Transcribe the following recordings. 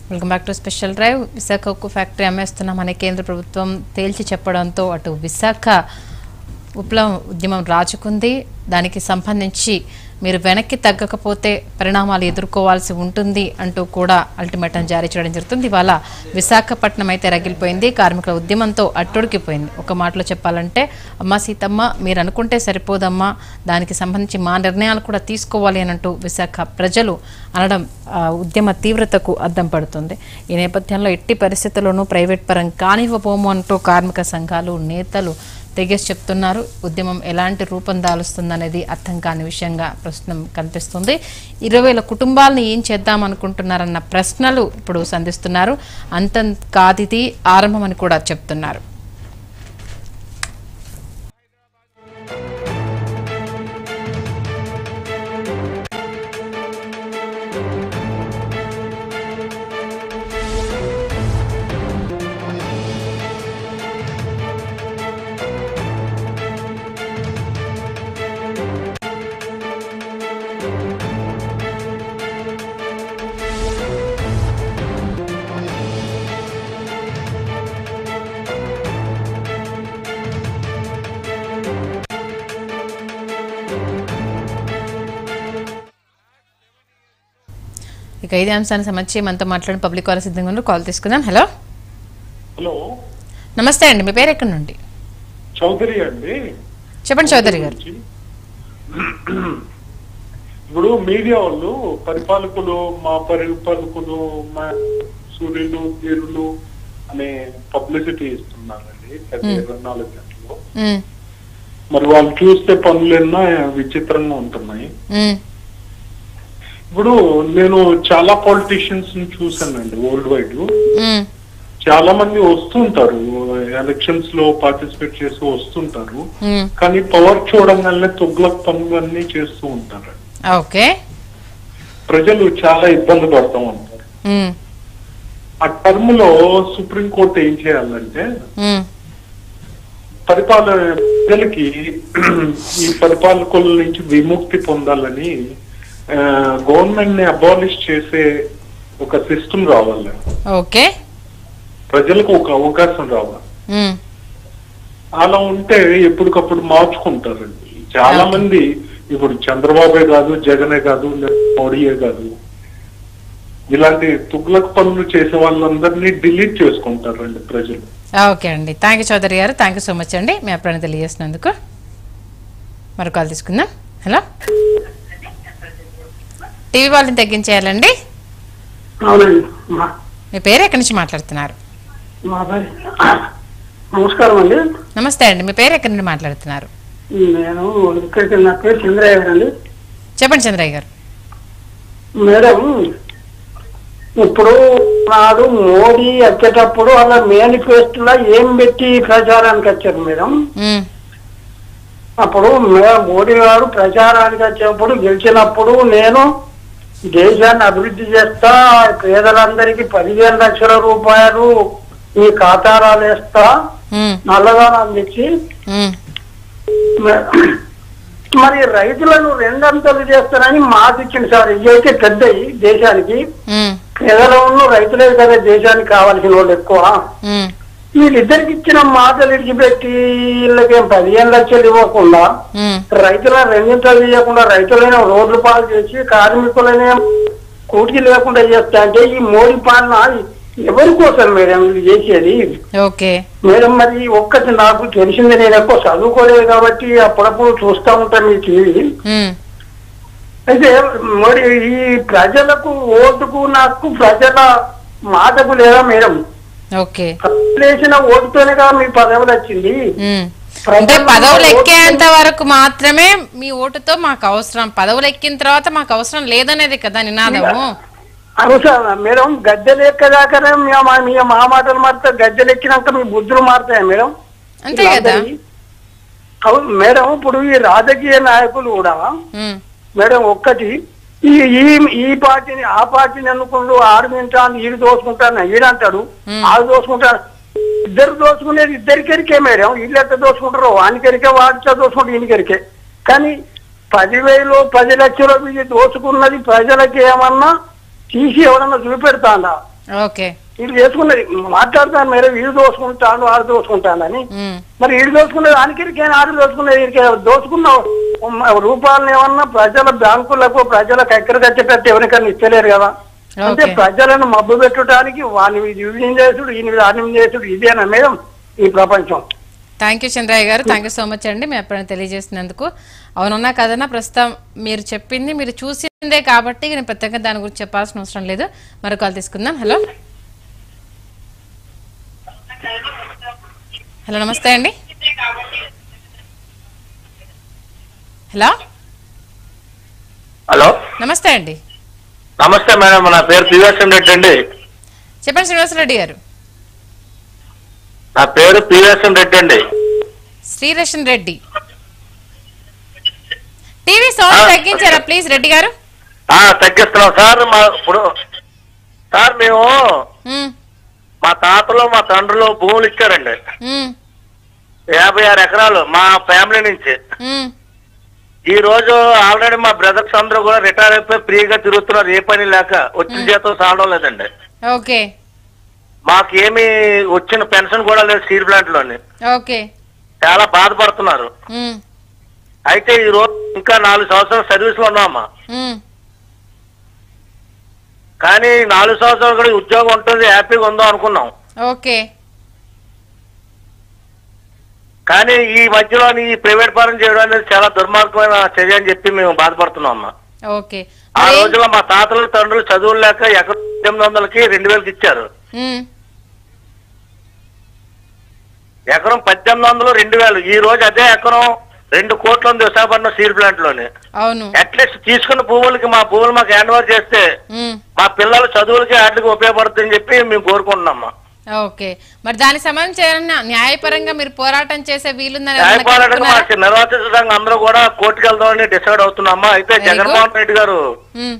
Welcome back to special drive Visakha ఉక్కు factory అమ్మేస్తున్నామని కేంద్ర ప్రభుత్వం తేల్చి చెప్పడంతో అటు విశాఖ విప్లవం ఉద్యమం రాజుకుంది దానికి సంబంధించి మీరు వెనక్కి తగ్గకపోతే పరిణామాలు ఎదుర్కోవాల్సి ఉంటుంది అంటూ కూడా అల్టిమేటం జారీ చేయడం జరుగుతుంది ఇవాళ విశాఖపట్నం అయితే రగిలిపోయింది కార్మికుల ఉద్యమంతో అట్టుడికిపోయింది ఒక మాటలో చెప్పాలంటే అమ్మ సీతమ్మ మీరు అనుకుంటే సరిపోదమ్మా దానికి సంబంధించి మా నిర్ణయాలు కూడా తీసుకోవాలి అని అంటూ విశాఖ ప్రజలు అనడం ఆ, ఉద్యమ తీవ్రతకు అద్దం పడుతుంది ఈ నేపథ్యంలో ఎట్టి పరిస్థితుల్లోనూ ప్రైవేట్ పరం కానివ్వబోము అంటూ కార్మిక సంఘాలు నేతలు తెగేసి చెప్తున్నారు ఉద్యమం ఎలాంటి రూపం దాలుస్తుందనేది అర్థం కాని విషయంగా ప్రస్తుతం కనిపిస్తుంది ఇరవై వేల కుటుంబాలను ఏం చేద్దాం అనుకుంటున్నారన్న ప్రశ్నలు ఇప్పుడు సంధిస్తున్నారు అంతం కాదిది ఆరంభం అని కూడా చెప్తున్నారు ఇక ఇదే అంశానికి సంబంధించి మనతో మాట్లాడిన పబ్లిక్ వారు సిద్ధంగా ఉన్నారు కాల్ తీసుకుందాం హలో హలో నమస్తే అండి మీ పేరు ఎక్కడి నుండి చౌదరి అండి చెప్పండి చౌదరి గారు ఇప్పుడు మీడియా వాళ్ళు పరిపాలకులు మా పరిపాలకులు మా సూర్యులు తీరులు అనే పబ్లిసిటీ ఇస్తున్నారండి గత ఇరవై నాలుగు గంటలు ఉమ్, మరి వాళ్ళు చూస్తే పనులెన్నో విచిత్రంగా ఉంటున్నాయి ఉమ్, ఇప్పుడు నేను చాలా పాలిటీషియన్స్ ని చూసానండి వరల్డ్ వైడ్ ఉమ్, చాలా మంది వస్తుంటారు ఎలక్షన్స్ లో పార్టిసిపేట్ చేసి వస్తుంటారు ఉమ్. కానీ పవర్ చూడంగానే తుగ్లక్ పనులన్నీ చేస్తూ ఉంటారు ఓకే ప్రజలు చాలా ఇబ్బంది పడుతూ ఉంటారు ఉమ్, ఆ టర్మ్ లో సుప్రీంకోర్టు ఏం చేయాలంటే ఉమ్, పరిపాలన ప్రజలకి ఈ పరిపాలకుల నుంచి విముక్తి పొందాలని గవర్నమెంట్ ని అబాలిష్ చేసే ఒక సిస్టమ్ రావాలి ఓకే ప్రజలకు ఒక అవకాశం రావాలి ఉమ్, అలా ఉంటే ఎప్పటికప్పుడు మార్చుకుంటారండి చాలా మంది ఇప్పుడు చంద్రబాబే కాదు జగనే కాదు లేదా మోడీయే కాదు ఇలాంటి తుగ్లక్ పనులు చేసే వాళ్ళందరినీ డిలీట్ చేసుకుంటారండి ప్రజలు ఓకే అండి థ్యాంక్ యూ చౌదరి గారు థ్యాంక్ యూ సో మచ్ అండి మీ అభిప్రాయం తెలియజేసినందుకు మరో కాల్ తీసుకుందాం హలో టీవీ వాళ్ళని తగ్గించేయాలండి అవునండి మా మీ పేరు ఎక్కడి నుంచి మాట్లాడుతున్నారు మా పేరు నమస్కారం అండి నమస్తే అండి మీ పేరు ఎక్కడి నుండి మాట్లాడుతున్నారు నేను ఇక్కడికి నా పేరు చంద్రయ్య గారు అండి చెప్పండి చంద్రయ్య గారు మేడం ఇప్పుడు నాడు మోడీ వచ్చేటప్పుడు అలా మేనిఫెస్టోలో ఏం పెట్టి ప్రచారానికి వచ్చారు మేడం ఉమ్, అప్పుడు మే- మోడీ గారు ప్రచారానికి వచ్చేటప్పుడు గెలిచినప్పుడు నేను దేశాన్ని అభివృద్ధి చేస్తా పేదలందరికీ పదిహేను లక్షల రూపాయలు మీ ఖాతారాలు వేస్తా ఉమ్, నల్లదానం తెచ్చి ఉమ్, మరి రైతులను రెండంతలు చేస్తారని మాట ఇచ్చింది సార్ ఇవైతే పెద్దయి దేశానికి ఉమ్, పేదలను రైతులే కదా దేశానికి కావాల్సిన వాళ్ళు ఎక్కువ ఉమ్, వీళ్ళిద్దరికి ఇచ్చిన మాటలు ఇడిచిపెట్టి వీళ్ళకేం పదిహేను లక్షలు ఇవ్వకుండా ఉమ్, రైతులను రెండింతలు ఇవ్వకుండా రైతులైన రోడ్లు పాలు చేసి కార్మికులనే కూటికి లేకుండా చేస్తా అంటే ఈ మోడీ పాలన ఎవరి కోసం మేడం వీళ్ళు చేసేది ఓకే మేడం మరి ఒక్కటి నాకు తెలిసింది నేను ఎక్కువ చదువుకోలేదు కాబట్టి అప్పుడప్పుడు చూస్తూ ఉంటాను ఈ టీవీ ఉమ్, అయితే మరి ఈ ప్రజలకు ఓటుకు నాకు ప్రజల మాటకు లేదా మేడం ఓకే వేసిన ఓటుతోనేగా మీ పదవులు వచ్చింది ఉమ్. అంటే పదవులు ఎక్కేంత వరకు మాత్రమే మీ ఓటుతో మాకు అవసరం పదవులు ఎక్కిన తర్వాత మాకు అవసరం లేదనేది కదా నినాదము అవసరం మేడం గద్దెలు ఎక్కదాకనే మీ మా- మీ మా మాటలు మారుతాయి గద్దెలు ఎక్కినాక మీ బుద్ధులు మారుతాయా మేడం అంతే కదా అవును మేడం ఇప్పుడు ఈ రాజకీయ నాయకులు కూడా ఉమ్, మేడం ఒక్కటి ఈ ఈ ఈ పార్టీని ఆ పార్టీని అనుకుంటూ ఆర్మింటాను ఈడు దోసుకుంటాను ఈడంటాడు ఆడు దోసుకుంటాను ఇద్దరు దోచుకునేది ఇద్దరికెరికే మేడం వీళ్ళు ఎట్లా దోచుకుంటారు వానికెరికే వాడితో దోచుకుంటారు ఈయనకెరికే కానీ పదివేలు పది లక్షలు ఇది దోచుకున్నది ప్రజలకి ఏమన్నా తీసి ఎవరన్నా చూపెడతాందా ఓకే వీళ్ళు చేసుకున్నది మాట్లాడతాను మేరే వీడు దోసుకుంటాను ఆడు దోసుకుంటానని ఉమ్, మరి వీడు దోసుకున్నది దానికి ఆడు దోసుకున్నది వీడికి దోసుకున్న రూపాయలను ఏమన్నా ప్రజల బ్యాంకులకు ప్రజలకు ఎక్కడ తెచ్చేటట్టు ఎవరికైనా ఇచ్చలేరు కదా అంటే ఓకే. ప్రజలను మబ్బు పెట్టడానికి వాని వీడిని చేసుడు ఈయన ఆడిని చేసుడు ఇదేనా మేడం ఈ ప్రపంచం థ్యాంక్ యూ చంద్రయ్య గారు థ్యాంక్ యూ సో మచ్ అండి మీ ఎప్పుడైనా తెలియజేసినందుకు అవునున్నా కదన్నా ప్రస్తుతం మీరు చెప్పింది మీరు చూసిందే కాబట్టి నేను ప్రత్యేకంగా దాని గురించి చెప్పాల్సిన అవసరం లేదు మరో కాల్ తీసుకుందాం హలో హలో నమస్తే అండి హలో హలో నమస్తే అండి నమస్తే మేడం నా పేరు పివిఎస్ఎన్ రెడ్డి అండి చెప్పండి శ్రీనివాసరెడ్డి గారు నా పేరు పివిఎస్ఎన్ రెడ్డి అండి శ్రీరషన్ రెడ్డి టీవీ సౌండ్ తగ్గించారా ప్లీజ్ రెడ్డి గారు ఆ తగ్గిస్తున్నాం సార్ మా ఇప్పుడు సార్ మేము ఉమ్, మా తాతలు మా తండ్రులు భూములు ఇచ్చారండి ఉమ్, యాభై ఆరు ఎకరాలు మా ఫ్యామిలీ నుంచి ఉమ్. ఈ రోజు ఆల్రెడీ మా బ్రదర్స్ అందరూ కూడా రిటైర్ అయిపోయి ఫ్రీగా తిరుగుతున్నారు ఏ పని లేక వచ్చిన జీతం సాగడం లేదండి ఓకే మాకేమి వచ్చిన పెన్షన్ కూడా లేదు స్టీల్ ప్లాంట్ లోని ఓకే చాలా బాధపడుతున్నారు ఉమ్, అయితే ఈ రోజు ఇంకా నాలుగు సంవత్సరాలు సర్వీస్ లో ఉన్నామా ఉమ్, కానీ నాలుగు సంవత్సరాలు కూడా ఉద్యోగం ఉంటుంది హ్యాపీగా ఉందాం అనుకున్నాం ఓకే కానీ ఈ మధ్యలో ఈ ప్రైవేట్ పరం చేయడం అనేది చాలా దుర్మార్గమైన చర్య అని చెప్పి మేము బాధపడుతున్నాం అమ్మా ఓకే ఆ మరి- రోజుల్లో మా తాతలు తండ్రులు చదువులు లేక ఎకరం ఎనిమిది వందలకి రెండు వేలకి ఇచ్చారు ఉమ్, ఎకరం పద్దెనిమిది వందలు రెండు వేలు ఈ రోజు అదే ఎకరం రెండు కోట్ల ఉంది విశాఖపట్నం స్టీల్ ప్లాంట్ లోని అవును అట్లీస్ట్ తీసుకున్న భూములకి మా భూములు మాకు హ్యాండ్ ఓవర్ చేస్తే ఉమ్, మా పిల్లల చదువులకి వాటికి ఉపయోగపడుతుందని చెప్పి మేము కోరుకుంటున్నాం ఓకే మరి దానికి సంబంధించి ఏమన్నా న్యాయపరంగా మీరు పోరాటం చేసే వీలుందని ఏమన్నా న్యాయపాలనకు మా కనుక్కున్నారా? నిర్వాసిత సంఘం అందరూ కూడా కోర్టుకు వెళ్దామని డిసైడ్ అవుతున్నామా అయితే Very good. జగన్మోహన్ రెడ్డి గారు ఉమ్.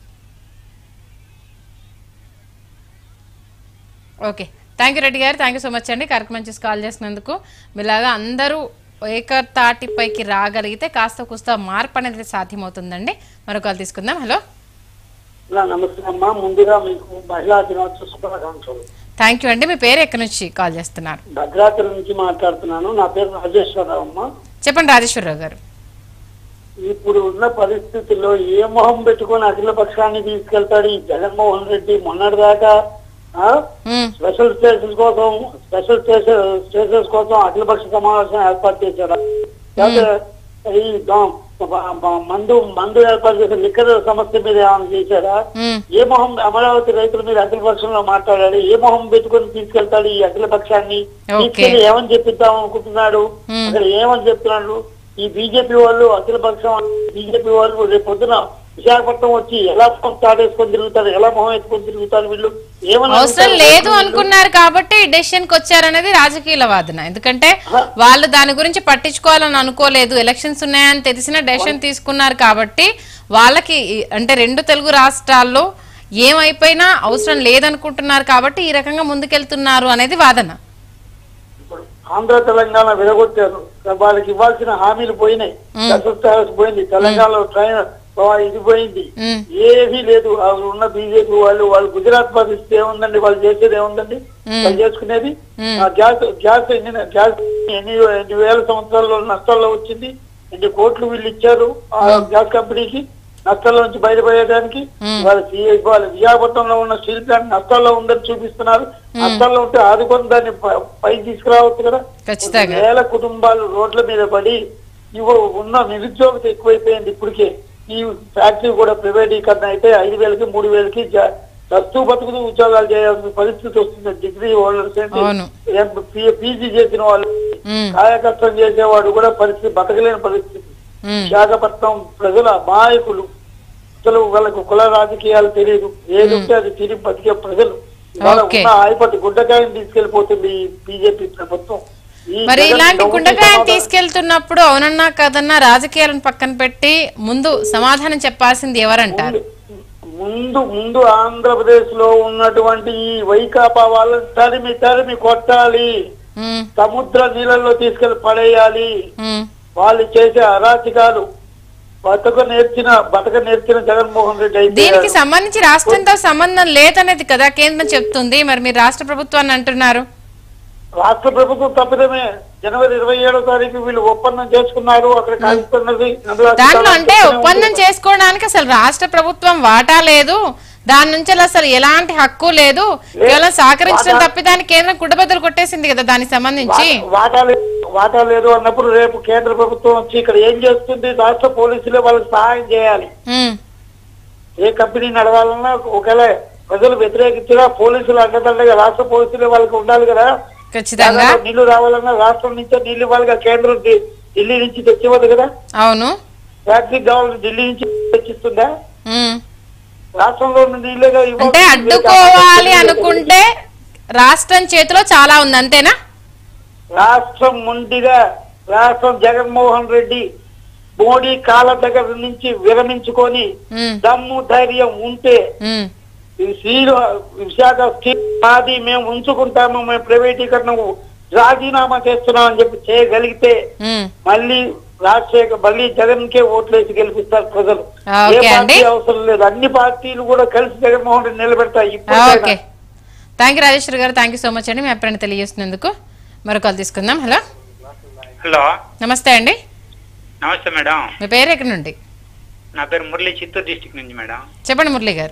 Okay thank you Reddy garu thank you so much అండి కార్యక్రమం చూసి కాల్ చేసినందుకు మీలాగా అందరూ ఏకతాటిపైకి రాగలిగితే కాస్త కూస్త మార్పు అనేది సాధ్యమవుతుందండి మరో కాల్ తీసుకుందాం హలో నా నమస్తే అమ్మా ముందుగా మీకు మహిళా దినోత్సవ శుభాకాంక్షలు థ్యాంక్ యూ అండి మీ పేరు ఎక్కడి నుంచి కాల్ చేస్తున్నారు భద్రాచలం నుంచి మాట్లాడుతున్నాను నా పేరు రాజేశ్వరరావు అమ్మ చెప్పండి రాజేశ్వరరావు గారు ఇప్పుడు ఉన్న పరిస్థితుల్లో ఏ మొహం పెట్టుకొని అఖిల పక్షాన్ని తీసుకెళ్తాడు ఈ జగన్మోహన్ రెడ్డి మొన్నటిదాకా ఆ, ఉమ్, స్పెషల్ స్టేషన్స్ కోసం స్పెషల్ స్టేషన్ స్టేషన్స్ కోసం అఖిలపక్ష సమావేశం ఏర్పాటు చేశారా లేకపోతే ఈ దా- బ- బ- మందు మందు ఏర్పాటు చేసిన లిక్కర్ సమస్య మీద ఏమైనా చేశారా ఉమ్, ఏ మొహం అమరావతి రైతుల మీద అఖిల పక్షంలో మాట్లాడాడు ఏ మొహం పెట్టుకొని తీసుకెళ్తాడు ఈ అఖిల పక్షాన్ని ఓకే. తీసుకెళ్లి ఏమని చెప్పిద్దాం అనుకుంటున్నాడు Hmm. అక్కడ ఏమని చెప్తున్నాడు ఈ బీజేపీ వాళ్ళు అఖిల పక్షం బీజేపీ వాళ్ళు రేపు పొద్దున విశాఖపట్నం వచ్చి ఎలా మొహం తాడేసుకొని తిరుగుతారు ఎలా మొహం ఎత్తుకొని తిరుగుతారు వీళ్ళు ఏమని అవసరం అడుగుతారు? లేదు అనుకున్నారు కాబట్టి డెసిషన్ కి వచ్చారనేది రాజకీయ వాదన ఎందుకంటే వాళ్ళు దాని గురించి పట్టించుకోవాలని అనుకోలేదు ఎలక్షన్స్ ఉన్నాయని తెలిసిన డెసిషన్ తీసుకున్నారు కాబట్టి వాళ్ళకి ఈ- అంటే రెండు తెలుగు రాష్ట్రాల్లో ఏమైపోయినా అవసరం లేదనుకుంటున్నారు కాబట్టి ఈ రకంగా ముందుకెళ్తున్నారు అనేది వాదన ఆంధ్ర తెలంగాణ విడగొట్టారు వాళ్ళకి ఇవ్వాల్సిన హామీలు పోయినాయి దశస్థ హౌస్ పోయింది తెలంగాణలో ట్రైన్ ఇది పోయింది ఉమ్, ఏమీ లేదు ఆ ఉన్న బీజేపీ వాళ్ళు వాళ్ళు గుజరాత్ పరిస్థితి ఏముందండి వాళ్ళు చేసేది ఏముందండి వాళ్ళు చేసుకునేది ఆ గ్యాస్ గ్యాస్ ఎన్ని గ్యాస్ ఎన్ని ఎన్ని వేల సంవత్సరాల్లో నష్టాల్లో వచ్చింది ఎన్ని కోట్లు వీళ్ళు ఇచ్చారు ఆ గ్యాస్ కంపెనీకి నష్టాల్లో నుంచి బయటపడేయడానికి వాళ్ళ సి- వాళ్ళ విశాఖపట్నంలో ఉన్న స్టీల్ ప్లాంట్ నష్టాల్లో ఉందని చూపిస్తున్నారు నష్టాల్లో ఉంటే ఆదుకొని దాన్ని ప- పైకి తీసుకురావచ్చు కదా ఖచ్చితంగా. వేల కుటుంబాలు రోడ్ల మీద పడి ఇవ్వ ఉన్న నిరుద్యోగత ఎక్కువైపోయింది ఇప్పటికే ఈ ఫ్యాక్టరీ కూడా ప్రైవేటీకరణ అయితే ఐదు వేలకి మూడు వేలకి జ- చస్తూ బతుకుతూ ఉద్యోగాలు చేయాల్సిన పరిస్థితి వస్తుంది డిగ్రీ హోల్డర్స్ ఏంటి అవును. పీజీ చేసిన వాళ్ళు ఉమ్, కాయకష్టం చేసేవాడు కూడా పరిస్థితి బతకలేని పరిస్థితి ఉమ్, విశాఖపట్నం ప్రజల అమాయకులు అసలు వాళ్ళకు కుల రాజకీయాలు తెలియదు ఏది ఉంటే అది తిరిగి బతికే ప్రజలు ఇవాళ ఓకే. ఉన్న ఆయపటి గుడ్డకాయని తీసుకెళ్లిపోతుంది ఈ బీజేపీ ప్రభుత్వం ఈ మరి జగన్ ఇలాంటి డబ్బుకి గుండెకాయం సమాధానం- తీసుకెళ్తున్నప్పుడు అవునన్నా కదన్నా రాజకీయాలను పక్కన పెట్టి ముందు సమాధానం చెప్పాల్సింది ఎవరంటారు ముందు ముందు ఆంధ్రప్రదేశ్ లో ఉన్నటువంటి ఈ వైకాపా వాళ్ళని తరిమి తరిమి కొట్టాలి ఉమ్, సముద్ర నీళ్ళల్లో తీసుకెళ్లి పడేయాలి ఉమ్, వాళ్ళు చేసే అరాచకాలు బతక నేర్చిన బతక నేర్చిన జగన్మోహన్ రెడ్డి అయితే దీనికి సంబంధించి రాష్ట్రంతో సంబంధం లేదనేది కదా కేంద్రం చెప్తుంది మరి మీరు రాష్ట్ర ప్రభుత్వాన్ని అంటున్నారు రాష్ట్ర ప్రభుత్వం తప్పిదమే జనవరి ఇరవై ఏడో తారీఖు వీళ్ళు ఒప్పందం చేసుకున్నారు అక్కడ కాల్చుతున్నది అందులో దాంట్లో అంటే అధికారులు ఒప్పందం చేసుకోవడానికి అసలు రాష్ట్ర ప్రభుత్వం వాటా లేదు దాని నుంచి అసలు ఎలాంటి హక్కు లేదు కేవలం సహకరించడం తప్పిదాన్ని కేంద్రం కుటుంబద్దలు కొట్టేసింది కదా దానికి సంబంధించి వా- వాటా లేదు వాటా లేదు అన్నప్పుడు రేపు కేంద్ర ప్రభుత్వం వచ్చి ఇక్కడ ఏం చేస్తుంది రాష్ట్ర పోలీసులే వాళ్ళకి సహాయం చేయాలి ఉమ్, ఏ కంపెనీ నడవాలన్నా ఒకవేళ ప్రజలు వ్యతిరేకించినా పోలీసులు అండదండగా రాష్ట్ర పోలీసులే వాళ్ళకి ఉండాలి కదా ఖచ్చితంగా జాగాలో నీళ్లు రావాలన్నా రాష్ట్రం నుంచే నీళ్లు ఇవ్వాలి కదా కేంద్రం ఢి- ఢిల్లీ నుంచి తెచ్చివ్వదు కదా అవును ఫ్యాక్టరీ కావాలని ఢిల్లీ నుంచి తెచ్చిస్తుందా ఉమ్. రాష్ట్రంలో ఉన్న నీళ్ళేగా ఇవ్వాలి. అంటే అడ్డుకోవాలి అనుకుంటే రాష్ట్రం చేతిలో చాలా ఉంది అంతేనా రాష్ట్రం ముండిగా రాష్ట్రం జగన్మోహన్ రెడ్డి మోడీ కాళ్ళ దగ్గర నుంచి విరమించుకొని ఉమ్, దమ్ము ధైర్యం ఉంటే ఉమ్, ఈ స్టీల్ విశాఖ స్టీల్ మాది మేము ఉంచుకుంటాము మేము ప్రైవేటీకరణ రాజీనామా చేస్తున్నాం అని చెప్పి చేయగలిగితే ఉమ్. మళ్ళీ రాజశేఖర్ మళ్ళీ జగన్ కే ఓట్లేసి గెలిపిస్తారు ప్రజలు ఏ ఓకే పార్టీ అండి. అవసరం లేదు అన్ని పార్టీలు కూడా కలిసి జగన్మోహన్ రెడ్డి నిలబెడతాయి ఇప్పుడు ఓకే థ్యాంక్ యూ రాజేశ్వరి గారు థ్యాంక్ యూ సో మచ్ అండి మీ అభిప్రాయం తెలియజేసినందుకు మరో కాల్ తీసుకుందాం హలో హలో నమస్తే అండి నమస్తే మేడం మీ పేరు ఎక్కడి నుండి నా పేరు మురళి చిత్తూరు డిస్టిక్ నుంచి మేడం చెప్పండి మురళి గారు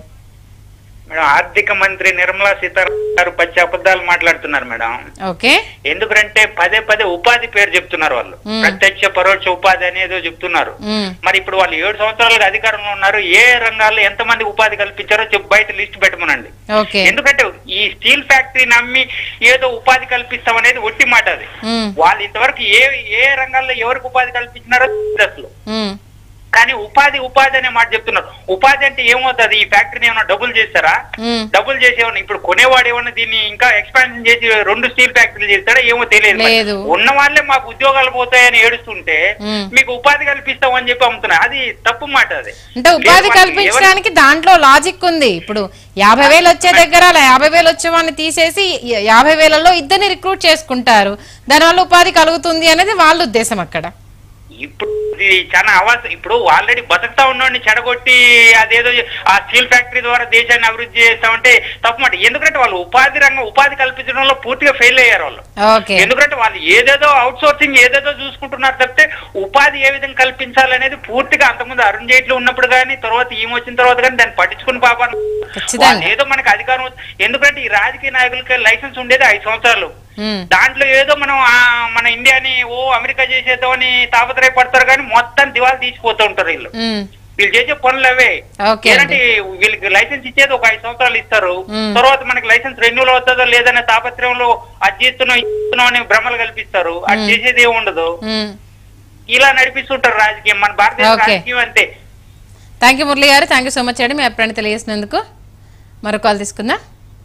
మేడం ఆర్థిక మంత్రి నిర్మలా సీతారామన్ గారు పచ్చి అబద్ధాలు మాట్లాడుతున్నారు మేడం ఓకే ఎందుకంటే పదే పదే ఉపాధి పేరు చెప్తున్నారు వాళ్ళు మ్మ్. ప్రత్యక్ష పరోక్ష ఉపాధి అనేదో చెప్తున్నారు ఉమ్, మరి ఇప్పుడు వాళ్ళు ఏడు సంవత్సరాలుగా అధికారంలో ఉన్నారు ఏ రంగాల్లో ఎంతమంది ఉపాధి కల్పించారో చెప్పు బయట లిస్ట్ పెట్టమనండి ఓకే ఎందుకంటే ఈ స్టీల్ ఫ్యాక్టరీ నమ్మి ఏదో ఉపాధి కల్పిస్తాం అనేది ఒట్టి మాట అది ఉమ్, వాళ్ళు ఇంతవరకు ఏ ఏ రంగాల్లో ఎవరికి ఉపాధి కల్పించినారో తెలియదు అసలు ఉమ్, కానీ ఉపాధి ఉపాధి అనే మాట చెప్తున్నారు ఉపాధి అంటే ఏమవుతుంది ఈ ఫ్యాక్టరీని ఏమైనా డబుల్ చేస్తారా ఉమ్. డబుల్ చేసి ఏమన్నా ఇప్పుడు కొనేవాడు ఏమన్నా దీన్ని ఇంకా ఎక్స్పాన్షన్ చేసి రెండు స్టీల్ ఫ్యాక్టరీలు చేస్తాడా ఏమో తెలియదు మరి. లేదు. ఉన్న వాళ్ళే మాకు ఉద్యోగాలు పోతాయని ఏడుస్తుంటే ఉమ్. మీకు ఉపాధి కల్పిస్తాం అని చెప్పి అమ్ముతున్నారు అది తప్పు మాట అది అంటే ఉపాధి లేదు, మనకి కల్పించడానికి దాంట్లో లాజిక్ ఉంది ఇప్పుడు యాభై వేలు వచ్చే దగ్గర అలా యాభై వేలు వచ్చే వాడిని తీసేసి య- యాభై వేలలో ఇద్దరిని రిక్రూట్ చేసుకుంటారు దానివల్ల ఉపాధి కలుగుతుంది అనేది వాళ్ళ ఉద్దేశం అక్కడ ఇప్పుడు ఇది చాలా అవాస ఇప్పుడు ఆల్రెడీ బతుకుతా ఉన్నోడిని చెడగొట్టి అదేదో ఆ స్టీల్ ఫ్యాక్టరీ ద్వారా దేశాన్ని అభివృద్ధి చేస్తామంటే తప్పు మాట ఎందుకంటే వాళ్ళు ఉపాధి రంగం ఉపాధి కల్పించడంలో పూర్తిగా ఫెయిల్ అయ్యారు వాళ్ళు ఓకే ఎందుకంటే వాళ్ళు ఏదేదో అవుట్ సోర్సింగ్ ఏదేదో చూసుకుంటున్నారు తప్పితే ఉపాధి ఏ విధంగా కల్పించాలనేది పూర్తిగా అంతకుముందు అరుణ్ జైట్లీ ఉన్నప్పుడు కానీ తర్వాత ఈమె వచ్చిన తర్వాత కానీ దాన్ని పట్టించుకుని పాపా ఖచ్చితంగా. ఏదో మనకి అధికారం ఉంది. ఎందుకంటే ఈ రాజకీయ నాయకులకి లైసెన్స్ ఉండేది ఐదు సంవత్సరాలు ఉమ్, దాంట్లో ఏదో మనం ఆ, మన ఇండియాని ఓ అమెరికా చేసేద్దామని తాపత్రయపడతారు కానీ మొత్తం దివాలు తీసిపోతూ ఉంటారు వీళ్ళు ఉమ్, వీళ్ళు చేసే పనులు అవే ఓకే ఏంటంటే వీళ్ళకి లైసెన్స్ ఇచ్చేది ఒక ఐదు సంవత్సరాలు ఇస్తారు మ్మ్. తర్వాత మనకి లైసెన్స్ రెన్యూల్ అవుతుందో లేదనే తాపత్రయంలో అది చేస్తున్నాం ఇది చేస్తున్నాం అని భ్రమలు కల్పిస్తారు అది మ్మ్. చేసేది ఏమి ఉండదు ఉమ్. ఇలా నడిపిస్తుంటారు రాజకీయం మన భారతదేశ ఓకే. రాజకీయం అంతే థ్యాంక్ యూ మురళి గారు థ్యాంక్ యూ సో మచ్ అండి మీ అభిప్రాయాన్ని తెలియజేసినందుకు మరో కాల్ తీసుకుందాం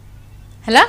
హలో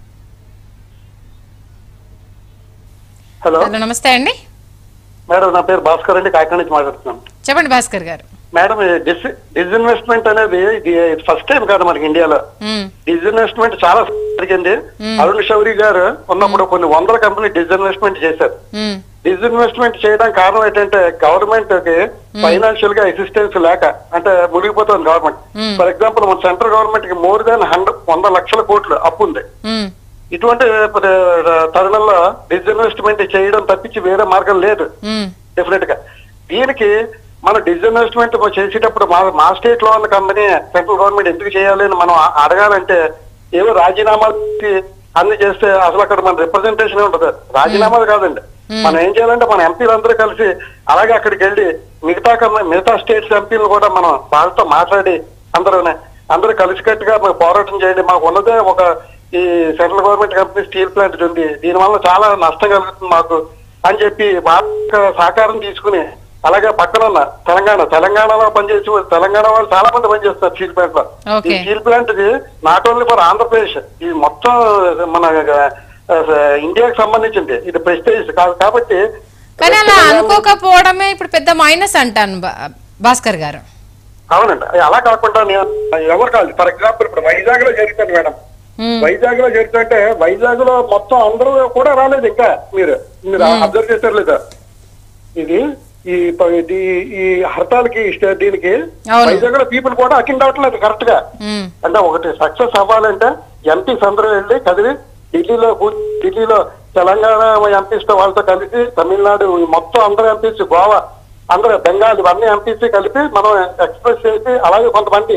హలో హలో నమస్తే అండి మేడం నా పేరు భాస్కర్ అండి కాకినాడ నుంచి మాట్లాడుతున్నాను చెప్పండి భాస్కర్ గారు మేడం ఈ డిస్ డిస్ఇన్వెస్ట్మెంట్ అనేది ఇది ఫస్ట్ టైం కాదు మనకి ఇండియాలో ఉమ్, డిస్ఇన్వెస్ట్మెంట్ చాలా జరిగింది అరుణ్ శౌరి గారు ఉన్నప్పుడు కొన్ని వందల కంపెనీ డిస్ఇన్వెస్ట్మెంట్ చేశారు ఉమ్, డిస్ఇన్వెస్ట్మెంట్ చేయడానికి కారణం ఏంటంటే గవర్నమెంట్ కి ఫైనాన్షియల్ గా అసిస్టెన్స్ లేక అంటే మునిగిపోతుంది గవర్నమెంట్ Hmm. ఫర్ ఎగ్జాంపుల్ మన సెంట్రల్ గవర్నమెంట్ కి మోర్ దాన్ హండ్రెడ్ వంద లక్షల కోట్లు అప్పు ఉంది ఉమ్, ఇటువంటి ప- తరుణంలో డిస్ఇన్వెస్ట్మెంట్ చేయడం తప్పించి వేరే మార్గం లేదు ఉమ్, డెఫినెట్ గా దీనికి మన డిస్ఇన్వెస్ట్మెంట్ చేసేటప్పుడు మా మా స్టేట్ లో ఉన్న కంపెనీ సెంట్రల్ గవర్నమెంట్ ఎందుకు చేయాలి అని మనం అ- అడగాలంటే ఏవో రాజీనామాలు చేసి అన్ని చేస్తే అసలు అక్కడ మన రిప్రజెంటేషన్ ఉండదు రాజీనామాలు కాదండి మనం ఏం చేయాలంటే మన ఎంపీలందరూ కలిసి అలాగే అక్కడికి వెళ్ళి మిగతా కం- మిగతా స్టేట్స్ ఎంపీలు కూడా మనం వాళ్ళతో మాట్లాడి అందరూ అందరూ కలిసికట్టుగా మాకు పోరాటం చేయండి మాకు ఉన్నదే ఒక ఈ central government company steel plant ఉంది దీనివల్ల చాలా నష్టం కలుగుతుంది మాకు అని చెప్పి వాళ్ళ యొక్క సహకారం తీసుకుని అలాగే పక్కన ఉన్న తెలంగాణ తెలంగాణలో పనిచేసి తెలంగాణ వాళ్ళు చాలా మంది పనిచేస్తారు స్టీల్ ప్లాంట్ లో ఈ Okay. స్టీల్ ప్లాంట్ ఇది నాట్ ఓన్లీ ఫర్ ఆంధ్రప్రదేశ్ ఇది మొత్తం మన ఆ, ఇండియాకి సంబంధించింది ఇది ప్రెస్టేజ్ కాదు కాబట్టి కానీ అలా అనుకోకపోవడమే ఇప్పుడు పెద్ద మైనస్ అంటాను భా- భాస్కర్ గారు అవునండి అలా కాకుండా నేను ఎవరు కాదు ఫర్ ఎగ్జాంపుల్ ఇప్పుడు వైజాగ్ లో జరుగుతుంది మేడం ఉమ్, వైజాగ్ లో జరుగుతుంటే వైజాగ్ లో మొత్తం అందరూ కూడా రాలేదు ఇంకా మీరు మీరు అబ్జర్వ్ చేశారు లేదా ఇది ఈ ప- ఈ- ఈ హర్తాల్కి ఇష్ట- దీనికి అవును. వైజాగ్ లో పీపుల్ కూడా అటెండ్ అవ్వట్లేదు కరెక్ట్ గా ఉమ్, అంటే ఒకటి సక్సెస్ అవ్వాలంటే ఎంపీస్ అందరూ వెళ్ళి కదిలి ఢిల్లీలో కూ- ఢిల్లీలో తెలంగాణ ఎంపీస్ తో వాళ్ళతో కలిసి తమిళనాడు ఈ మొత్తం అందరూ ఎంపీస్ గోవా అందరూ బెంగాల్ ఇవన్నీ ఎంపీస్ కలిపి మనం ఎక్స్ప్రెస్ చేసి అలాగే కొంతమంది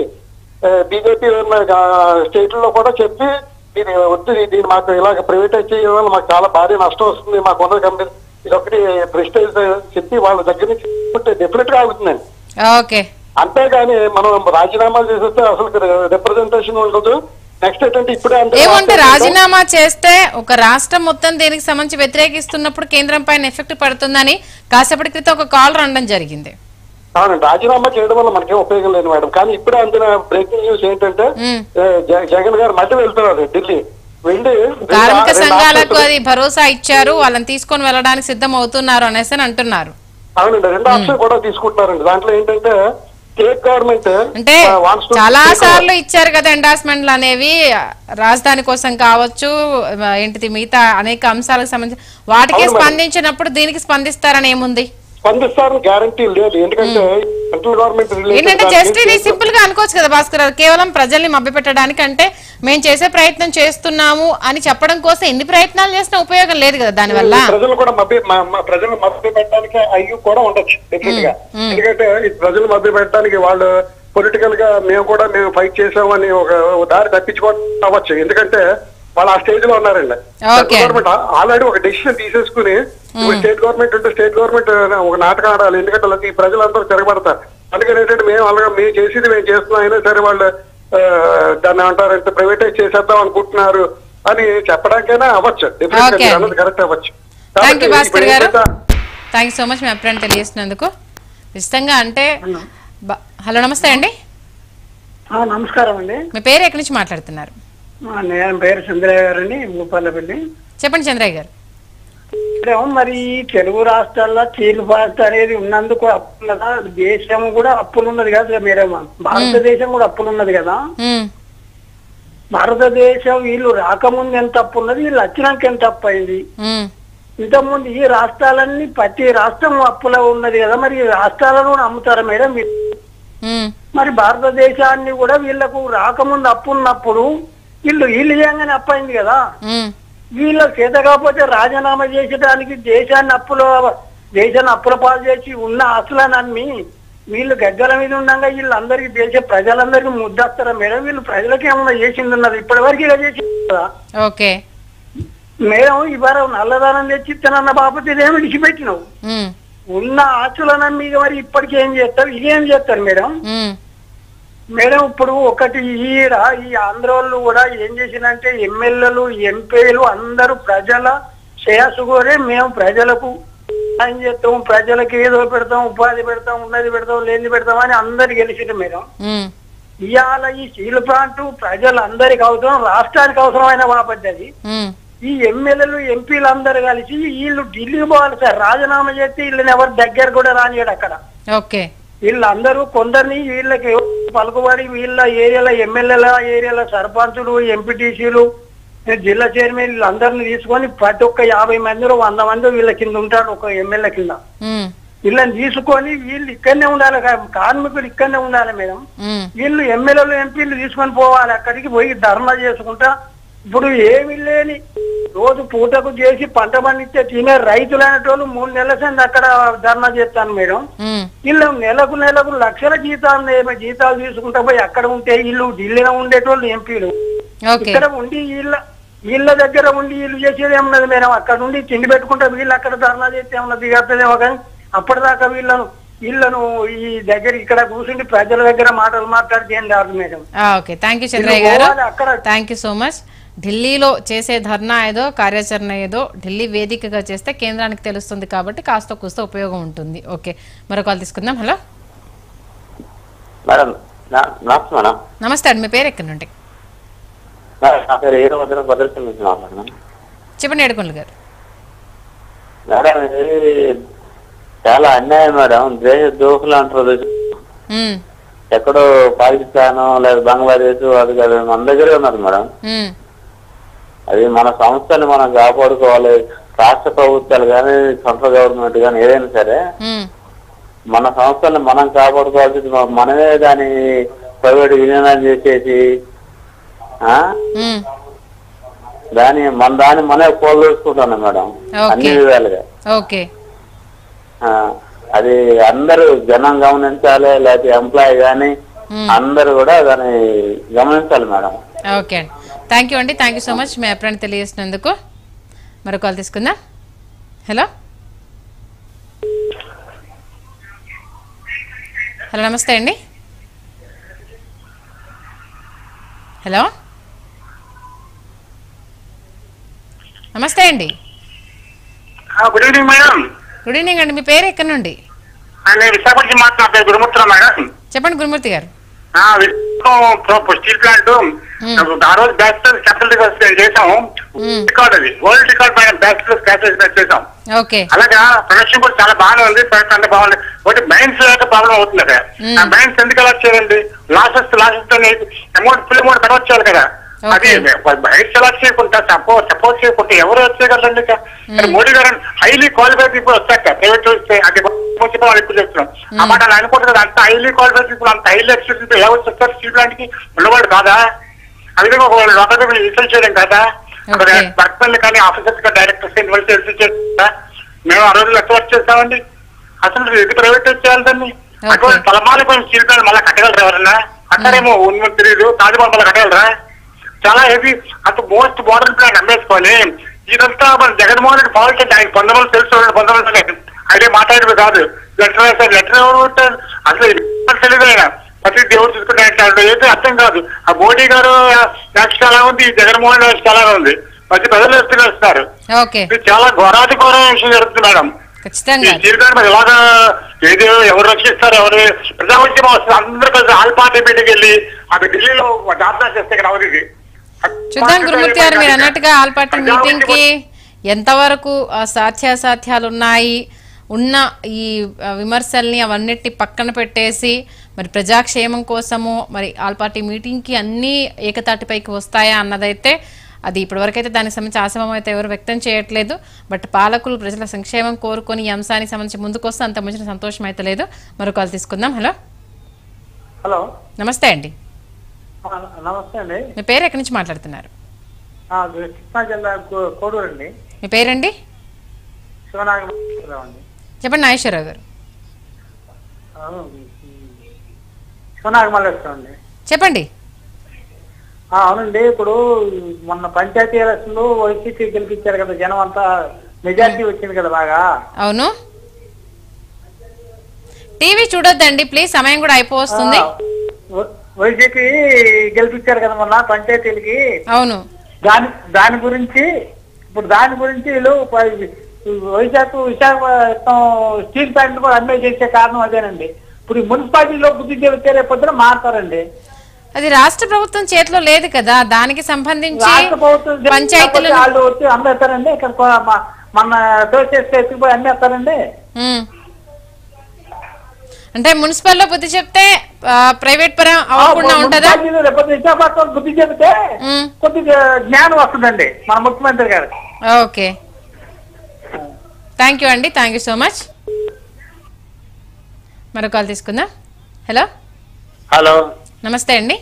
బీజేపీ స్టేట్లలో కూడా చెప్పి దీని వద్దు దీన్ని మాకు ఇలాగ ప్రైవేటైజ్ చేయడం వల్ల మాకు చాలా భారీ నష్టం వస్తుంది మాకు ఉన్న కంపెనీ ఇది ఒకటి ప్రెస్టేజ్ చెప్పి వాళ్ళ దగ్గర నుంచి డెఫినెట్ గా అవుతుందండి ఓకే అంతేగాని మనం రాజీనామాలు చేసేస్తే అసలు రిప్రజెంటేషన్ ఉండదు నెక్స్ట్ ఏంటంటే ఇప్పుడే అందరూ ఏమంటే రాజీనామా చేస్తే ఒక రాష్ట్రం మొత్తం దీనికి సంబంధించి వ్యతిరేకిస్తున్నప్పుడు కేంద్రం పైన ఎఫెక్ట్ పడుతుందని కాసేపటి క్రితం ఒక కాల్ రావడం జరిగింది అవునండి రాజీనామా చేయడం వల్ల మనకేం ఉపయోగం లేదు మేడం కానీ ఇప్పుడే అందిన బ్రేకింగ్ న్యూస్ ఏంటంటే మ్మ్. ఏ, జ- జగన్ గారు మధ్య వెళ్తున్నారు ఢిల్లీ వెళ్ళి రెండు- కార్మిక రెండు సంఘాలకు ఆఫీసులు- అది భరోసా ఇచ్చారు వాళ్ళని తీసుకొని వెళ్ళడానికి సిద్ధం అవుతున్నారు అనేసి అని అంటున్నారు అవునండి రెండు ఆప్షన్ కూడా తీసుకుంటున్నారండి దాంట్లో ఏంటంటే స్టేట్ గవర్నమెంట్ అంటే చాలా సార్లు ఇచ్చారు కదా ఎండార్స్మెంట్లు అనేవి రాజధాని కోసం కావచ్చు ఏంటిది మిగతా అనేక అంశాలకు సంబంధించి వాటికే అవును మేడం. స్పందించినప్పుడు దీనికి స్పందిస్తారని ఏముంది స్పందిస్తారని గ్యారంటీ లేదు ఎందుకంటే సెంట్రల్ గవర్నమెంట్ ఏంటంటే జస్ట్ ఇది సింపుల్ గా అనుకోవచ్చు కదా భాస్కర్ గారు. కేవలం ప్రజల్ని మభ్యపెట్టడానికి అంటే మేము చేసే ప్రయత్నం చేస్తున్నాము అని చెప్పడం కోసం ఎన్ని ప్రయత్నాలు చేసినా ఉపయోగం లేదు కదా దానివల్ల ప్రజలు కూడా మభ్య మ- మ- ప్రజలు మభ్య పెట్టడానికి అయ్యి కూడా ఉండొచ్చు డెఫినెట్ గా ఎందుకంటే ఈ ప్రజలు మభ్య పెట్టడానికి వాళ్ళు పొలిటికల్ గా మేము కూడా మేము ఫైట్ చేసామని ఒక ఒక దారి తప్పించుకోవడం అవ్వచ్చు ఎందుకంటే వాళ్ళు ఆ స్టేజ్ లో ఉన్నారండి Okay. గవర్నమెంట్ ఆల్రెడీ ఒక డెసిషన్ తీసేసుకుని ఇప్పుడు స్టేట్ గవర్నమెంట్ ఉంటే స్టేట్ గవర్నమెంట్ ఒక నాటకం ఆడాలి ఎందుకంటే వాళ్ళకి ఈ ప్రజలందరూ తిరగబడతారు అందుకని ఏంటంటే మేము అలాగా మేము చేసేది మేము చేస్తున్నాం అయినా సరే వాళ్ళు ఆ, దాన్ని ఏమంటారంటే ప్రైవేటైజ్ చేసేద్దాం అనుకుంటున్నారు అని చెప్పడానికైనా అవ్వచ్చు డెఫినెట్ Okay. అన్నది కరెక్ట్ అవ్వచ్చు థ్యాంక్ యూ కాబట్టి భాస్కర్ ఇప్పుడు గారు ఏంటంటే- థ్యాంక్ యూ సో మచ్ మీ అభిప్రాయం తెలియజేసినందుకు ఇష్టంగా అంటే బ- హలో నమస్తే అండి ఆ, నమస్కారం అండి మీ పేరు ఎక్కడి నుంచి మాట్లాడుతున్నారు ఆ, నేను పేరు చంద్రయ్య గారండి భూపాలపల్లి చెప్పండి చంద్రయ్య గారు ఇప్పుడేమో మరి ఈ తెలుగు రాష్ట్రాల్లో చీలు పాస్ట్ అనేది ఉన్నందుకు అప్పు ఉన్నదా దేశం కూడా అప్పులు ఉన్నది కదా మీరేమో భారతదేశం కూడా అప్పులు ఉన్నది కదా ఉమ్, భారతదేశం వీళ్ళు రాకముందు ఎంత అప్పు ఉన్నది వీళ్ళు వచ్చినాక ఎంత అప్పు అయింది ఉమ్, ఇంతకుముందు ఈ రాష్ట్రాలన్నీ ప్రతి రాష్ట్రం అప్పులో ఉన్నది కదా మరి ఈ రాష్ట్రాలను కూడా అమ్ముతారా మేడం మీరు? ఉమ్, మరి భారతదేశాన్ని కూడా వీళ్ళకు రాకముందు అప్పు ఉన్నప్పుడు వీళ్ళు వీళ్ళు చేయగానే అప్పు అయింది కదా ఉమ్, వీళ్ళ చేత కాకపోతే రాజీనామా చేసడానికి దేశాన్ని అప్పులో దేశాన్ని అప్పుల పాలు చేసి ఉన్న ఆస్తులను అమ్మి వీళ్ళు గద్దెల మీద ఉండగా వీళ్ళందరికీ దేశ ప్రజలందరికీ ముద్దస్తారా మేడం వీళ్ళు ప్రజలకి ఏమన్నా చేసింది ఉన్నది ఇప్పటి వరకు ఇలా చేసింది కదా ఓకే మేడం ఇవాళ నల్లదానం తెచ్చిస్తానన్న బాపతి ఇదేమి విడిచిపెట్టినావు ఉమ్, ఉన్న ఆస్తులను అమ్మి మరి ఇప్పటికి ఏం చేస్తారు ఇదేం చేస్తారు మేడం ఉమ్, మేడం ఇప్పుడు ఒకటి ఈడ ఈ ఆంధ్రోళ్ళు కూడా ఏం చేసినంటే ఎమ్మెల్యేలు ఎంపీలు అందరూ ప్రజల శ్రేయస్సు కోరే మేము ప్రజలకు సాయం చేస్తాం ప్రజలకు ఏదో పెడతాం ఉపాధి పెడతాం ఉన్నది పెడతాం లేనిది పెడతాం అని అందరు గెలిచింది మేడం ఉమ్, ఇవాళ ఈ స్టీల్ ప్లాంట్ ప్రజలందరికి అవసరం రాష్ట్రానికి అవసరమైన బాపద్ది అది ఉమ్, ఈ ఎమ్మెల్యేలు ఎంపీలు అందరు కలిసి వీళ్ళు ఢిల్లీ పోవాలి సార్ రాజీనామా చేస్తే వీళ్ళని ఎవరు దగ్గర కూడా రానియడు అక్కడ ఓకే వీళ్ళందరూ కొందరిని వీళ్ళకి పలుకుబడి వీళ్ళ ఏరియాల ఎమ్మెల్యేల ఏరియాల సర్పంచులు ఎంపీటీసీలు జిల్లా చైర్మన్ వీళ్ళందరినీ తీసుకొని ప్రతి ఒక్క యాభై మందిలో వంద మంది వీళ్ళ కింద ఉంటారు ఒక ఎమ్మెల్యే కింద ఉమ్, వీళ్ళని తీసుకొని వీళ్ళు ఇక్కడనే ఉండాలి కా- కార్మికులు ఇక్కడనే ఉండాలి మేడం ఉమ్, వీళ్ళు ఎమ్మెల్యేలు ఎంపీలు తీసుకొని పోవాలి అక్కడికి పోయి ధర్నా చేసుకుంటా ఇప్పుడు ఏమి లేని రోజు పూటకు చేసి పంట పండిస్తే తినే రైతులు అనేటోళ్ళు మూడు నెలల సంది అక్కడ ధర్నా చేస్తాను మేడం ఉమ్, వీళ్ళు నెలకు నెలకు లక్షల జీతాలు ఏమో జీతాలు తీసుకుంటా పోయి అక్కడ ఉంటే వీళ్ళు ఢిల్లీలో ఉండేటోళ్ళు ఎంపీలు ఓకే ఇక్కడ ఉండి వీళ్ళ వీళ్ళ దగ్గర ఉండి వీళ్ళు చేసేది ఏమన్నది మేడం అక్కడ ఉండి తిండి పెట్టుకుంటే వీళ్ళు అక్కడ ధర్నా చేస్తే ఏమన్నా దిగేస్తుందేమో కానీ అప్పటిదాకా వీళ్ళను వీళ్ళను ఈ దగ్గర ఇక్కడ కూర్చుండి ప్రజల దగ్గర మాటలు మాట్లాడితే ఏం కాదు మేడం ఆ, ఓకే థ్యాంక్ యూ చంద్రయ్య వీళ్ళు గారు పోవాలి అక్కడ థ్యాంక్ యూ సో మచ్ ఢిల్లీలో చేసే ధర్నా ఏదో కార్యాచరణ ఏదో ఢిల్లీ వేదికగా చేస్తే కేంద్రానికి తెలుస్తుంది కాబట్టి కాస్త కూస్త ఉపయోగం ఉంటుంది ఓకే మరో కాల్ తీసుకుందాం హలో మేడం నా- నమస్తే మేడం నమస్తే అండి మీ పేరు ఎక్కడి నుండి మేడం, నా పేరు ఏదో భద్ర భద్రత నుంచి మాట్లాడుతున్నాను చెప్పండి ఏడుకొండలు గారు మేడం ఇది చాలా అన్యాయం మేడం దేశ దోహులు అంటారు ఉమ్, ఎక్కడో పాకిస్తాన్ లేదా బంగ్లాదేశ్ అది కాదు మన దగ్గరే ఉన్నారు మేడం ఉమ్, అది మన సంస్థని మనం కాపాడుకోవాలి రాష్ట్ర ప్రభుత్వాలు కానీ సెంట్రల్ గవర్నమెంట్ కానీ ఏదైనా సరే ఉమ్, మన సంస్థల్ని మనం కాపాడుకోవాల్సింది మ- మనమే దాని ప్రైవేట్ విలీనం చేసేసి ఆ ఉమ్, దాని మన దాన్ని మనమే పోల్చుకుంటున్నాం మేడం ఓకే. అన్ని విధాలుగా ఓకే ఆ, అది అందరూ జనం గమనించాలి లేకపోతే ఎంప్లాయీ కానీ మ్మ్. అందరూ కూడా దాన్ని గమనించాలి మేడం ఓకే అండి థ్యాంక్ యూ అండి థ్యాంక్ యూ సో మచ్ మీ అభిప్రాయం తెలియజేసినందుకు మరో కాల్ తీసుకుందాం హలో హలో నమస్తే అండి హలో నమస్తే అండి good evening madam good evening అండి మీ పేరు ఎక్కడి నుండి నేను విశాఖపట్నం మాట్లాడుతున్నా గురుమూర్తిరావు మేడం చెప్పండి గురుమూర్తి గారు ఆ, విశాఖపట్నం స్టీల్ ప్లాంట్ ఆ రోజు బ్యాచిలర్ క్యాపిటల్ రికార్డ్ చేసాం మ్మ్. రికార్డ్ అది world record madam bachelor capital చేసాం ఓకే అలాగా ప్రొడక్షన్ కూడా చాలా బాగానే ఉంది ప్రొడక్ట్ అంతా బాగుంది ఒకటి మైన్స్ లేక ప్రాబ్లం అవుతుంది అక్కడ మ్మ్. ఆ మైన్స్ ఎందుకు అలా చేయండి losses losses amount full amount తర్వాత చేయాలి కదా అది బయట సెలెక్ట్ చేయకుండా సపోర్ట్ సపోర్ట్ చేయకుండా ఎవరు వచ్చేయగలండి ఇక? మరి Modi garu highly qualified people వచ్చాక ప్రైవేట్ వస్తే అది వచ్చి వాళ్ళు ఎక్కువ చెప్తున్నాం ఆ మాట అలా అనుకుంటుంది కదా, అంత హైలీ క్వాలిఫైడ్ పీపుల్ అంత హైలీ ఎక్స్పీరియన్స్ పీపుల్ ఎవరు వచ్చారు స్టీల్ ప్లాంట్ కి ఉన్నవాడు కాదా ఆ విధంగా ఒక లోకల్ పీపుల్ రిసర్చ్ చేయడం కదా అక్కడ Okay. వర్క్మెన్ కానీ ఆఫీసర్స్ కానీ డైరెక్టర్స్ ఇన్వెస్ట్ రిసర్చ్ చేస్తా మేము ఆ రోజు లెక్క వర్క్ చేస్తామండి అసలు ఇది ప్రైవేట్ చేయాలి దాన్ని Okay. అటువంటి తలమాలిపోయిన స్టీల్ ప్లాంట్ మళ్ళీ కట్టగలరా ఎవరన్నా కట్టారేమో ఉన్నది తెలియదు తాజ్మహల్ మళ్ళీ కట్టగలరా చాలా హెవీ అంత మోస్ట్ మోడర్న్ ప్లాన్ అమ్మేసుకొని ఇదంతా మన జగన్మోహన్ రెడ్డి పాలిటీ ఆయన పొందమని తెలుసు పొందమని అయితే మాట్లాడేది కాదు లెటర్ రాశారు లెటర్ ఎవరు పెట్టారు అసలు ఇది తెలియదు ఆయన ప్రతి దేవుడు చూసుకుంటే అయితే అర్థం కాదు ఆ మోడీ గారు నెక్స్ట్ ఎలా ఉంది ఈ జగన్మోహన్ రెడ్డి నెక్స్ట్ ఎలా ఉంది ప్రతి ప్రజలు ఎత్తుకొస్తున్నారు ఓకే ఇది చాలా ఘోరాతి ఘోరమైన విషయం జరుగుతుంది మేడం ఈ ఖచ్చితంగా జీవితాన్ని మరి ఎలాగా ఏది ఎవరు రక్షిస్తారు ఎవరు ప్రజా ఉద్యమం వస్తుంది అందరూ కలిసి ఆల్ పార్టీ మీటింగ్ వెళ్ళి అక్కడ ఢిల్లీలో ధర్నా చేస్తే ఇక్కడ అవధి చూద్దాం గురుమూర్తి గారు మీరు అన్నట్టుగా ఆల్ పార్టీ మీటింగ్ కి ఎంతవరకు ఆ, సాధ్యాసాధ్యాలు ఉన్నాయి ఉన్న ఈ ఆ, విమర్శల్ని అవన్నిటి పక్కన పెట్టేసి మరి ప్రజాక్షేమం కోసము మరి ఆల్ పార్టీ మీటింగ్ కి అన్ని ఏకతాటిపైకి వస్తాయా అన్నదైతే అది ఇప్పటివరకైతే దానికి సంబంధించి ఆశమం అయితే ఎవరు వ్యక్తం చేయట్లేదు బట్ పాలకులు ప్రజల సంక్షేమం కోరుకొని ఈ అంశానికి సంబంధించి ముందుకు వస్తే అంత మించిన సంతోషం అయితే లేదు మరో కాల్ తీసుకుందాం హలో హలో నమస్తే అండి ఆ, నమస్తే అండి మీ పేరు ఎక్కడి నుంచి మాట్లాడుతున్నారు ఆ, కృష్ణా జిల్లా కో- కోడూరు అండి మీ పేరండి శివనాగరావు అండి చెప్పండి నాగేశ్వరరావు గారు ఆ, శివనాగమల్లేశ్వరం అండి చెప్పండి ఆ, అవునండి ఇప్పుడు మొన్న పంచాయతీ ఎలక్షన్ వైసీపీ గెలిపించారు కదా జనం అంతా మెజారిటీ వచ్చింది కదా బాగా అవును టీవీ చూడొద్దండి ప్లీజ్ సమయం కూడా అయిపోతుంది ఆ, వై- వైసీపీ గెలిపించారు కదా మొన్న పంచాయతీలకి అవును దాని దాని గురించి ఇప్పుడు దాని గురించి వీళ్ళు ప- వైజాగ్ విశాఖపట్నం స్టీల్ ప్లాంట్ కూడా అమ్మే చేసే కారణం అదేనండి ఇప్పుడు ఈ మున్సిపాలిటీలో బుద్ధి చెబితే రేపు పొద్దున మారుతారండి అది రాష్ట్ర ప్రభుత్వం చేతిలో లేదు కదా దానికి సంబంధించి రాష్ట్ర ప్రభుత్వం పంచాయతీలు వాళ్ళు వచ్చి అమ్మేస్తారండి ఇక్కడ కొ- మ- మన అసోసియేట్స్ ఎత్తుకుపోయి అమ్మేస్తారండి అంటే మున్సిపల్ లో బుద్ధి చెప్తే ఆ, ప్రైవేట్ పరం అవ్వకుండా ఉంటుందా మున్సిపాలిటీలో రేపు పొద్దున విశాఖపట్నం బుద్ధి చెబితే మ్మ్. కొద్దిగా జ్ఞానం వస్తుందండి మన ముఖ్యమంత్రి గారు ఓకే థ్యాంక్ యూ అండి థ్యాంక్ యూ సో మచ్ మరో కాల్ తీసుకుందాం హలో హలో నమస్తే అండి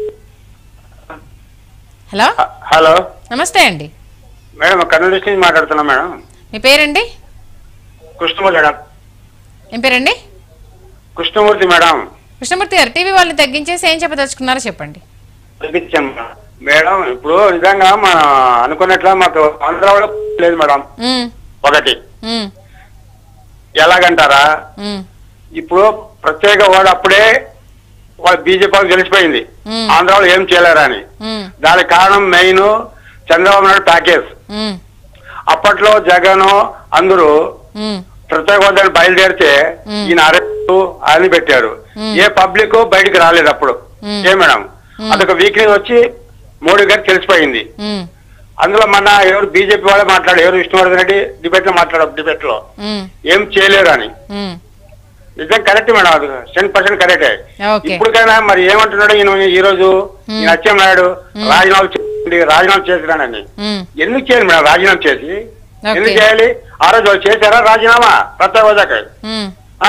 హలో హలో నమస్తే అండి మేడం కర్నూలు డిస్ట్రిక్ట్ నుంచి మాట్లాడుతున్నా మేడం మీ పేరండి కృష్ణమూర్తి మేడం ఏం పేరండి కృష్ణమూర్తి మేడం కృష్ణమూర్తి గారు టీవీ వాళ్ళని తగ్గించేసి ఏం చెప్పదలుచుకున్నారో చెప్పండి పంపించాం మేడం ఇప్పుడు నిజంగా మన అనుకున్నట్లా మాకు ఆంధ్రాలో లేదు మేడం ఉమ్, ఒకటి ఉమ్, ఎలాగంటారా ఉమ్, ఇప్పుడు ప్రత్యేక హోదా అప్పుడే వాళ్ళ బీజేపీ గెలిచిపోయింది మ్మ్. ఆంధ్రాలో ఏం చేయలేరని ఉమ్, దానికి కారణం మెయిన్ చంద్రబాబు నాయుడు ప్యాకేజ్ ఉమ్, అప్పట్లో జగన్ అందరూ ఉమ్, ప్రత్యేక హోదాని బయలుదేరితే మ్మ్. ఈయన అరెస్ట్ అని పెట్టారు మ్మ్. ఏ పబ్లిక్ బయటికి రాలేదు అప్పుడు మ్మ్. ఏ మేడం మ్మ్. అదొక వీక్నెస్ వచ్చి మోడీ గారికి తెలిసిపోయింది ఉమ్, అందులో మన ఎవరు బీజేపీ వాళ్ళే మాట్లాడు ఎవరు విష్ణువర్ధన్ రెడ్డి డిబేట్ లో మాట్లాడారు డిబేట్ లో ఉమ్, ఏం చేయలేరు అని ఉమ్. నిజం కరెక్ట్ మేడం అది టెన్ పర్సెంట్ కరెక్టే ఓకే ఇప్పటికైనా మరి ఏమంటున్నాడు ఈయన ఈ రోజు ఈయన అచ్చెన్నాయుడు రాజీనామా చేయండి రాజీనామా చేసిరానని ఉమ్, ఎందుకు చేయాలి మేడం రాజీనామా చేసి ఓకే. ఎందుకు చేయాలి ఆ రోజు వాళ్ళు చేశారా రాజీనామా ప్రత్యేక హోదాకి ఉమ్, ఆ?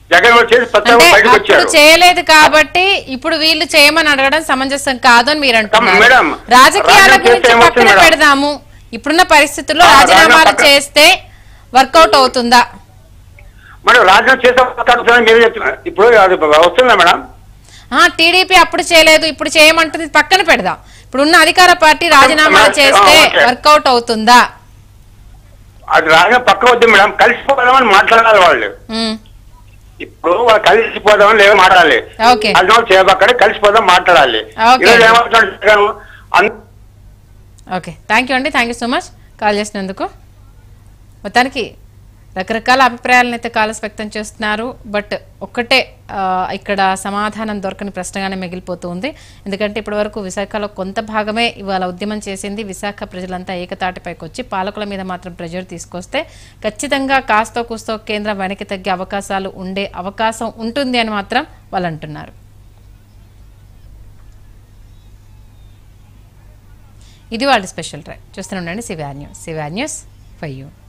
జగన్ వాళ్ళు చేసి ప్రతి అంటే బయటకు అప్పుడు వచ్చారు చేయలేదు కాబట్టి ఇప్పుడు వీళ్ళు చేయమని అడగడం సమంజసం కాదు అని మీరు అంటున్నారు మేడం, రాజకీయాల రాజీనామా గురించి చేస్తే పక్కన ఏమవుతుంది మేడం? పెడదాము ఇప్పుడున్న పరిస్థితుల్లో ఆ, రాజీనామాలు రాజీనామా పక్క- చేస్తే వర్కౌట్ అవుతుందా మేడం రాజీనామా చేసే మాట్లాడుతున్నారని మీరు చెప్తున్నారు ఇప్పుడు అది వస్తుందా మేడం ఆ టీడీపీ అప్పుడు చేయలేదు ఇప్పుడు చేయమంటుంది పక్కన పెడదాం ఇప్పుడున్న అధికార పార్టీ రాజీనామాలు ఆ, చేస్తే ఓకే. వర్కౌట్ అవుతుందా అది రాజీనామా పక్క వద్దు మేడం కలిసిపోదామని మాట్లాడాలి వాళ్ళు ఉమ్, ఇప్పుడు వాళ్ళు కలిసిపోదామని లేదా మాట్లాడాలి ఓకే. రాజీనామా చేయబక్కడే కలిసిపోదాం మాట్లాడాలి ఓకే. ఈరోజు ఏమవుతుందంటే జగన్ అన్- ఓకే థ్యాంక్ యూ అండి thank you so much call చేసినందుకు మొత్తానికి రకరకాల అభిప్రాయాలను అయితే కాలస్ వ్యక్తం చేస్తున్నారు బట్ ఒక్కటే ఆ, ఇక్కడ సమాధానం దొరకని ప్రశ్నగానే మిగిలిపోతూ ఉంది ఎందుకంటే ఇప్పటివరకు విశాఖలో కొంత భాగమే ఇవాళ ఉద్యమం చేసింది విశాఖ ప్రజలంతా ఏకతాటిపైకి వచ్చి పాలకుల మీద మాత్రం ప్రెజర్ తీసుకొస్తే ఖచ్చితంగా కాస్తో కూస్తో కేంద్రం వెనక్కి తగ్గే అవకాశాలు ఉండే అవకాశం ఉంటుంది అని మాత్రం వాళ్ళు అంటున్నారు ఇది వాళ్ళ స్పెషల్ డ్రైవ్ చూస్తూనే ఉండండి CVR news CVR news for you